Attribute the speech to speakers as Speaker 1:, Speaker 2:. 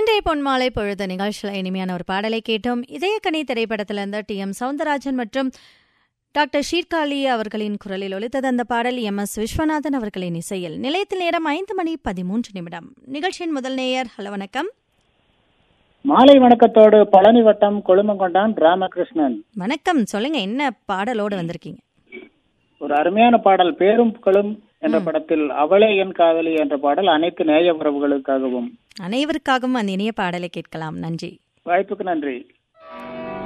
Speaker 1: இன்றைய பொன்மாலை பொழுது நிகழ்ச்சியில் இனிமையான ஒரு பாடலை கேட்டோம் இதயக்கனி திரைப்படத்திலிருந்து டி எம் சவுந்தரராஜன் மற்றும் டாக்டர் ஷீர்காழி அவர்களின் குரலில் ஒலித்தது அந்த பாடல் எம் எஸ் விஸ்வநாதன் அவர்களின் இசையில் நிலையத்தில் நேரம் ஐந்து மணி பதிமூன்று நிமிடம் நிகழ்ச்சியின் முதல் நேயர் ஹலோ வணக்கம்
Speaker 2: மாலை வணக்கத்தோடு பழனி வட்டம் கொழுமங்கொண்டான் ராமகிருஷ்ணன்
Speaker 1: வணக்கம் சொல்லுங்க என்ன பாடலோடு வந்திருக்கீங்க
Speaker 2: ஒரு அருமையான பாடல் பேரும் புகழும் என்ற படத்தில் அவளே என் காதலி என்ற பாடல் அனைத்து நேய உறவுகளுக்காகவும்
Speaker 1: அனைவருக்காகவும் அந்த இனிய பாடலை கேட்கலாம் நன்றி
Speaker 2: வாய்ப்புக்கு நன்றி